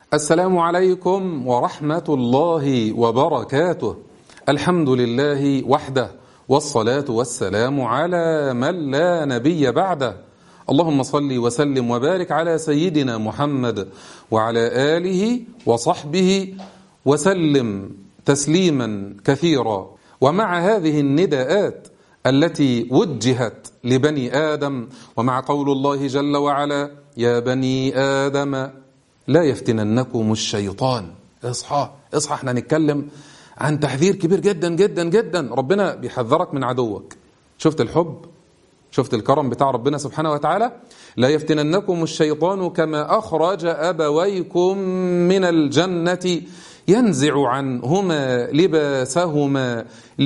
السلام عليكم ورحمة الله وبركاته الحمد لله وحده والصلاة والسلام على من لا نبي بعده اللهم صل وسلم وبارك على سيدنا محمد وعلى آله وصحبه وسلم تسليما كثيرا ومع هذه النداءات التي وجهت لبني آدم ومع قول الله جل وعلا يا بني آدم لا يفتننكم الشيطان اصحى اصحى احنا نتكلم عن تحذير كبير جدا جدا جدا ربنا بيحذرك من عدوك شفت الحب شفت الكرم بتاع ربنا سبحانه وتعالى لا يفتننكم الشيطان كما أخرج أبويكم من الجنة ينزع عنهما لباسهما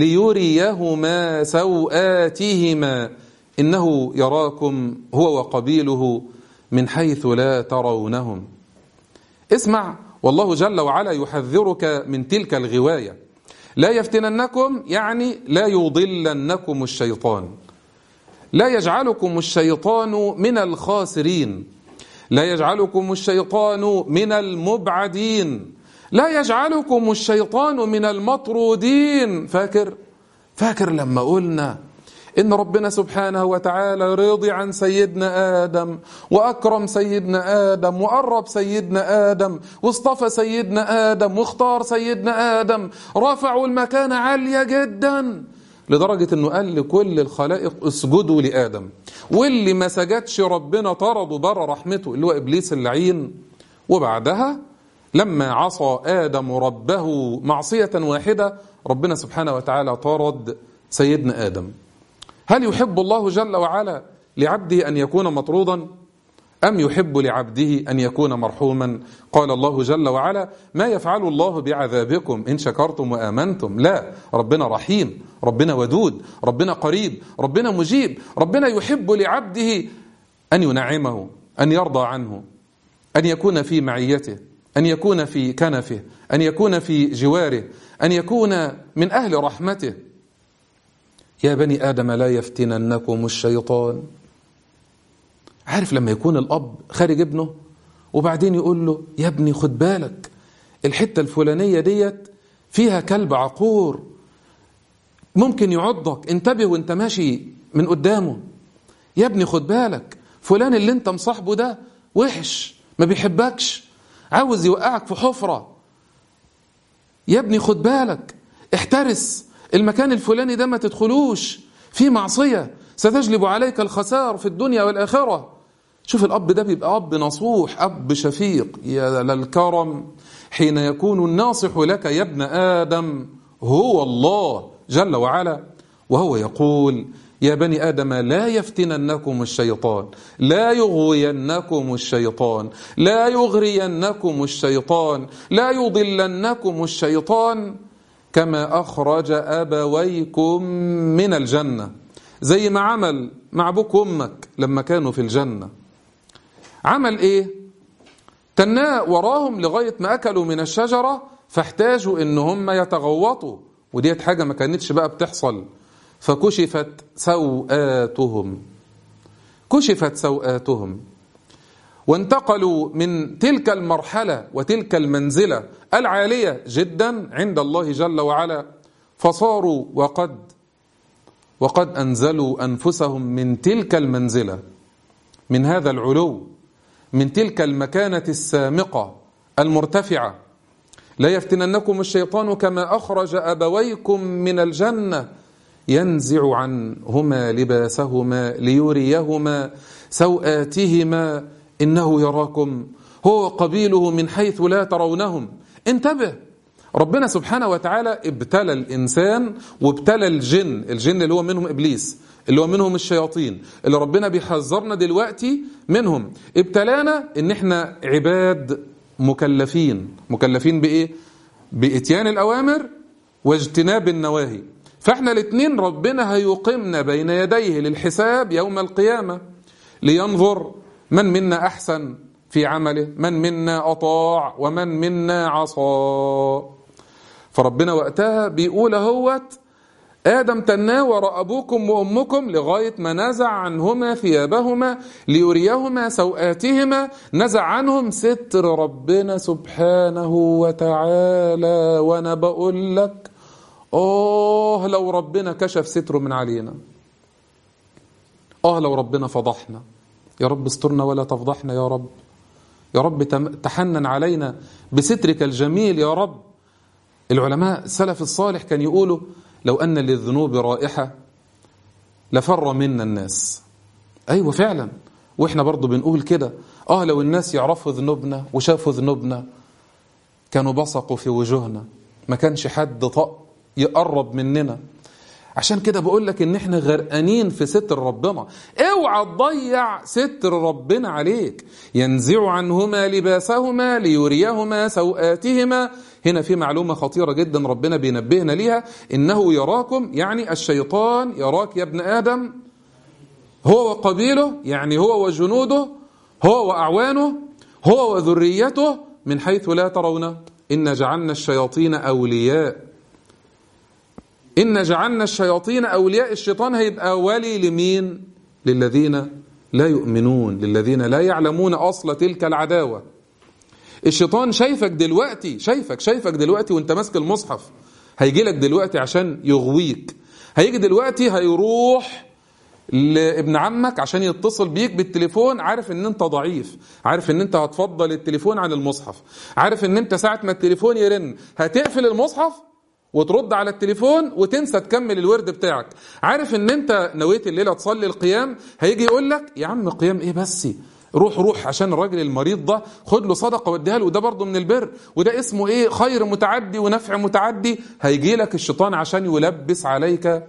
ليريهما سوآتهما إنه يراكم هو وقبيله من حيث لا ترونهم اسمع والله جل وعلا يحذرك من تلك الغواية لا يفتننكم يعني لا يضلنكم الشيطان لا يجعلكم الشيطان من الخاسرين لا يجعلكم الشيطان من المبعدين لا يجعلكم الشيطان من المطرودين فاكر فاكر لما قلنا إن ربنا سبحانه وتعالى رضي عن سيدنا آدم وأكرم سيدنا آدم وقرب سيدنا آدم واصطفى سيدنا آدم واختار سيدنا آدم رفعوا المكان عالية جدا لدرجة أنه قال لكل الخلائق اسجدوا لآدم واللي ما سجدش ربنا طرده بره رحمته اللي هو إبليس اللعين وبعدها لما عصى آدم ربه معصية واحدة ربنا سبحانه وتعالى طرد سيدنا آدم هل يحب الله جل وعلا لعبده أن يكون مطرودا أم يحب لعبده أن يكون مرحوما قال الله جل وعلا ما يفعل الله بعذابكم إن شكرتم وآمنتم لا ربنا رحيم ربنا ودود ربنا قريب ربنا مجيب ربنا يحب لعبده أن ينعمه أن يرضى عنه أن يكون في معيته أن يكون في كنفه أن يكون في جواره أن يكون من أهل رحمته يا بني آدم لا يفتننكم الشيطان عارف لما يكون الأب خارج ابنه وبعدين يقول له يا ابني خد بالك الحتة الفلانية ديت فيها كلب عقور ممكن يعضك انتبه وانت ماشي من قدامه يا ابني خد بالك فلان اللي انت مصاحبه ده وحش ما بيحبكش عاوز يوقعك في حفرة يا ابني خد بالك احترس المكان الفلاني ده ما تدخلوش في معصية ستجلب عليك الخسار في الدنيا والآخرة شوف الأب ده بيبقى أب نصوح أب شفيق يا للكرم حين يكون الناصح لك يا ابن آدم هو الله جل وعلا وهو يقول يا بني آدم لا يفتننكم الشيطان لا يغوينكم الشيطان لا يغرينكم الشيطان لا يضلنكم الشيطان كما أخرج أبويكم من الجنة زي ما عمل مع أبوك وأمك لما كانوا في الجنة عمل إيه؟ تناه وراهم لغاية ما أكلوا من الشجرة فاحتاجوا إن هم يتغوطوا وديت حاجة ما كانتش بقى بتحصل فكشفت سوآتهم كشفت سوآتهم وانتقلوا من تلك المرحلة وتلك المنزلة العالية جدا عند الله جل وعلا فصاروا وقد وقد أنزلوا أنفسهم من تلك المنزلة من هذا العلو من تلك المكانة السامقة المرتفعة لا يفتننكم الشيطان كما أخرج أبويكم من الجنة ينزع عنهما لباسهما ليريهما سوآتهما إنه يراكم هو قبيله من حيث لا ترونهم انتبه ربنا سبحانه وتعالى ابتلى الإنسان وابتلى الجن الجن اللي هو منهم إبليس اللي هو منهم الشياطين اللي ربنا بيحذرنا دلوقتي منهم ابتلانا ان احنا عباد مكلفين مكلفين بايه باتيان الاوامر واجتناب النواهي فاحنا الاثنين ربنا هيقيمنا بين يديه للحساب يوم القيامة لينظر من منا أحسن في عمله من منا أطاع ومن منا عصى فربنا وقتها بيقول اهوت آدم تناور أبوكم وأمكم لغاية ما نزع عنهما ثيابهما ليريهما سوآتهما نزع عنهم ستر ربنا سبحانه وتعالى وأنا بقول لك آه لو ربنا كشف ستره من علينا آه لو ربنا فضحنا يا رب استرنا ولا تفضحنا يا رب يا رب تحنن علينا بسترك الجميل يا رب العلماء السلف الصالح كان يقولوا لو أن للذنوب رائحة لفر منا الناس أيوة فعلا وإحنا برضو بنقول كده آه لو الناس يعرفوا ذنوبنا وشافوا ذنوبنا كانوا بصقوا في وجوهنا ما كانش حد طق يقرب مننا عشان كده بقول لك ان احنا غرقانين في ستر ربنا اوعى تضيع ستر ربنا عليك ينزع عنهما لباسهما ليريهما سوآتهما هنا في معلومة خطيرة جدا ربنا بينبهنا ليها انه يراكم يعني الشيطان يراك يا ابن ادم هو وقبيله يعني هو وجنوده هو واعوانه هو وذريته من حيث لا ترونه إن جعلنا الشياطين أولياء إن جعلنا الشياطين أولياء الشيطان هيبقى ولي لمين للذين لا يؤمنون للذين لا يعلمون أصل تلك العداوة الشيطان شايفك دلوقتي شايفك شايفك دلوقتي وانت ماسك المصحف هيجي لك دلوقتي عشان يغويك هيجي دلوقتي هيروح لابن عمك عشان يتصل بيك بالتليفون عارف ان انت ضعيف عارف ان انت هتفضل التليفون عن المصحف عارف ان انت ساعة ما التليفون يرن هتقفل المصحف وترد على التليفون وتنسى تكمل الورد بتاعك عارف ان انت نويت الليلة تصلي القيام هيجي يقول لك يا عم قيام ايه بس روح روح عشان الراجل المريض ده خد له صدقه واديها له وده برضه من البر وده اسمه ايه خير متعدي ونفع متعدي هيجي لك الشيطان عشان يلبس عليك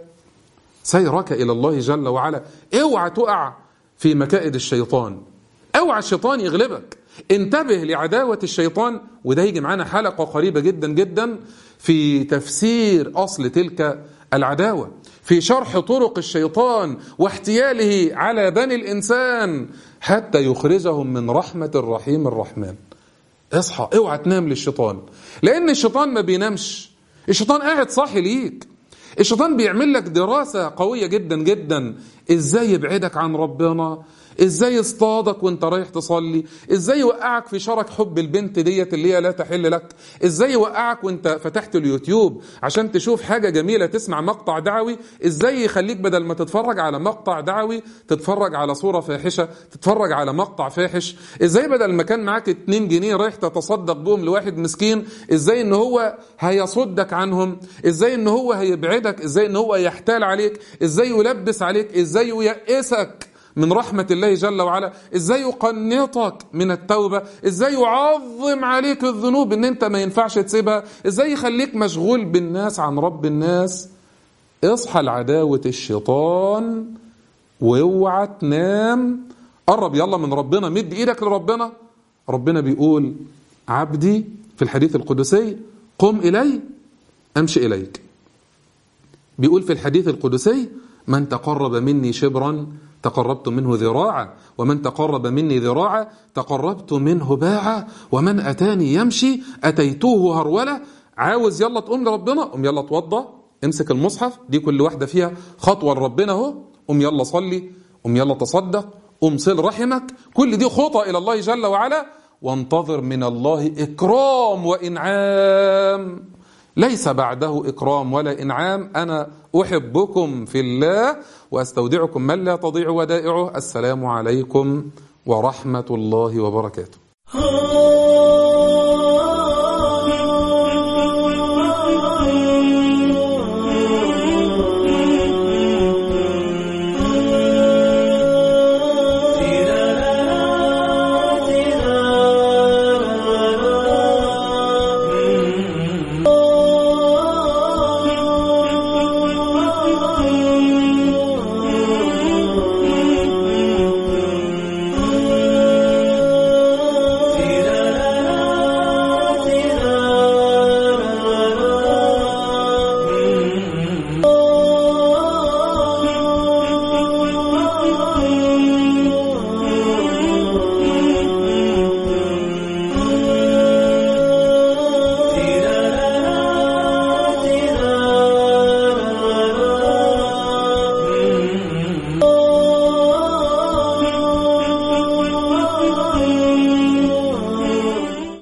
سيرك الى الله جل وعلا اوعى تقع في مكائد الشيطان اوعى الشيطان يغلبك انتبه لعداوة الشيطان وده يجي معانا حلقة قريبة جدا جدا في تفسير أصل تلك العداوة في شرح طرق الشيطان واحتياله على بني الإنسان حتى يخرجهم من رحمة الرحيم الرحمن اصحى اوعى تنام للشيطان لأن الشيطان ما بينامش الشيطان قاعد صاحي ليك الشيطان بيعمل لك دراسة قوية جدا جدا ازاي يبعدك عن ربنا ازاي يصطادك وانت رايح تصلي ازاي يوقعك في شرك حب البنت ديت اللي هي لا تحل لك ازاي يوقعك وانت فتحت اليوتيوب عشان تشوف حاجة جميلة تسمع مقطع دعوي ازاي يخليك بدل ما تتفرج على مقطع دعوي تتفرج على صورة فاحشة تتفرج على مقطع فاحش ازاي بدل ما كان معاك 2 جنيه رايح تتصدق بهم لواحد مسكين ازاي ان هو هيصدك عنهم ازاي ان هو هيبعدك ازاي ان هو يحتال عليك ازاي يلبس عليك ازاي ييأسك من رحمة الله جل وعلا ازاي يقنطك من التوبة ازاي يعظم عليك الذنوب ان انت ما ينفعش تسيبها ازاي يخليك مشغول بالناس عن رب الناس اصحى لعداوة الشيطان واوعى تنام قرب يلا من ربنا مد ايدك لربنا ربنا بيقول عبدي في الحديث القدسي قم إلي أمشي إليك بيقول في الحديث القدسي من تقرب مني شبرا تقربت منه ذراعا ومن تقرب مني ذراعا تقربت منه باعا ومن أتاني يمشي أتيتوه هرولة عاوز يلا تقوم لربنا قوم يلا توضى امسك المصحف دي كل واحدة فيها خطوة لربنا اهو قوم يلا صلي قوم يلا تصدق قوم صل رحمك كل دي خطى إلى الله جل وعلا وانتظر من الله إكرام وإنعام ليس بعده إكرام ولا إنعام أنا أحبكم في الله وأستودعكم من لا تضيع ودائعه السلام عليكم ورحمة الله وبركاته